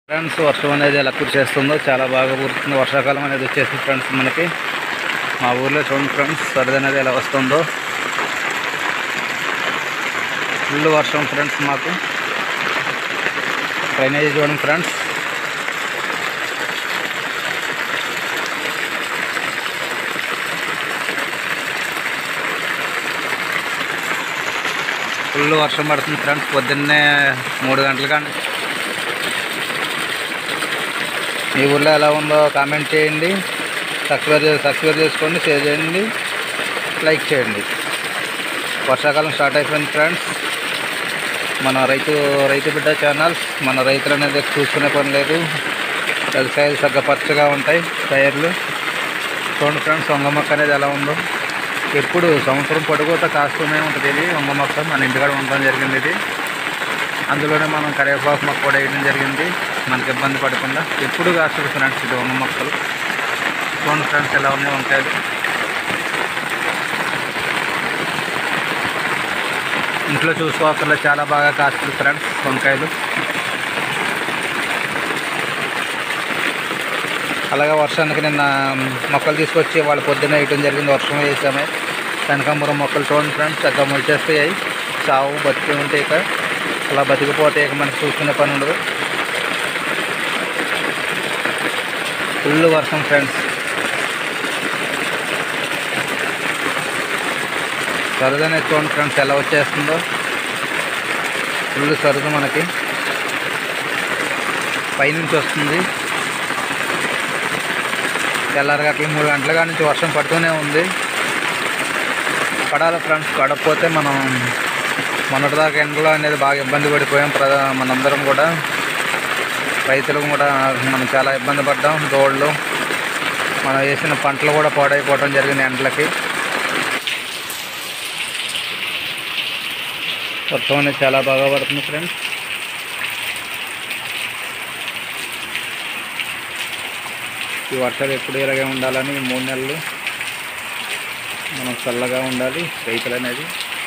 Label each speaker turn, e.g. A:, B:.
A: friends వర్షం అనేది ఎలా కురిసేస్తుందో చాలా బాగా కురుస్తుంది వర్షాకాలం అనేది వచ్చేసింది ఫ్రెండ్స్ మనకి మా ఊర్లో చూడండి ఫ్రెండ్స్ సరద అనేది ఎలా వస్తుందో ఫుల్ వర్షం ఫ్రెండ్స్ మాకు డ్రైనేజ్ చూడండి ఫ్రెండ్స్ ఫుల్ వర్షం పడుతుంది ఫ్రెండ్స్ పొద్దున్నే మూడు గంటల కానీ మీ ఊర్లో ఎలా ఉందో కామెంట్ చేయండి సబ్స్క్రైబ్ చే- సబ్స్క్రైబ్ చేసుకోండి షేర్ చేయండి లైక్ చేయండి వర్షాకాలం స్టార్ట్ అయిపోయింది ఫ్రెండ్స్ మన రైతు రైతు బిడ్డ ఛానల్స్ మన రైతులు అనేది చూసుకునే పని లేదు వ్యవసాయాలు సగ్గ పచ్చగా ఉంటాయి టైర్లు చూడండి ఫ్రెండ్స్ వంగ మొక్క అనేది ఎలా ఉందో ఎప్పుడు సంవత్సరం పొడుగుతా కాస్తూనే ఉంటుంది ఇది వంగ మొక్క మన ఇంటికాడ ఉండడం జరిగింది ఇది అందులోనే మనం కరివేపాకు మొక్క కూడా వేయడం జరిగింది మనకి ఇబ్బంది పడకుండా ఎప్పుడు కాస్తుంది ఫ్రెండ్స్ ఇది వంగ మొక్కలు చూడండి ఫ్రెండ్స్ ఎలా ఉన్నాయి వంకాయలు ఇంట్లో చూసుకోకర్లో చాలా బాగా కాస్తుంది ఫ్రెండ్స్ వంకాయలు అలాగే వర్షానికి నిన్న మొక్కలు తీసుకొచ్చి వాళ్ళు పొద్దున్న వేయటం జరిగింది వర్షం వేసామే కనకాంబరం మొక్కలు చూడండి ఫ్రెండ్స్ చక్కగా మొలిచేస్తాయి చావు బతికి ఉంటే ఇక అలా బతికిపోతే ఇక మనకి చూసుకునే పని ఉండదు ఫుల్ వర్షం ఫ్రెండ్స్ సరదా అనేది చూడండి ఫ్రెండ్స్ ఎలా వచ్చేస్తుందో ఫుల్ సరదా మనకి పైనుంచి వస్తుంది తెల్లారి గంటలు మూడు గంటల కాడ నుంచి వర్షం పడుతూనే ఉంది పడాలి ఫ్రెండ్స్ పడకపోతే మనం మొన్నటిదాకా ఎండలో అనేది బాగా ఇబ్బంది పడిపోయాం ప్రధా మనందరం కూడా రైతులు కూడా మనం చాలా ఇబ్బంది పడ్డాం రోడ్లు మనం వేసిన పంటలు కూడా పాడైపోవడం జరిగింది ఎండలకి వర్షం అనేది చాలా బాగా పడుతుంది ఫ్రెండ్స్ ఈ వర్షాలు ఎప్పుడు ఇలాగే ఉండాలని ఈ మూడు నెలలు మనం చల్లగా ఉండాలి రైతులు అనేది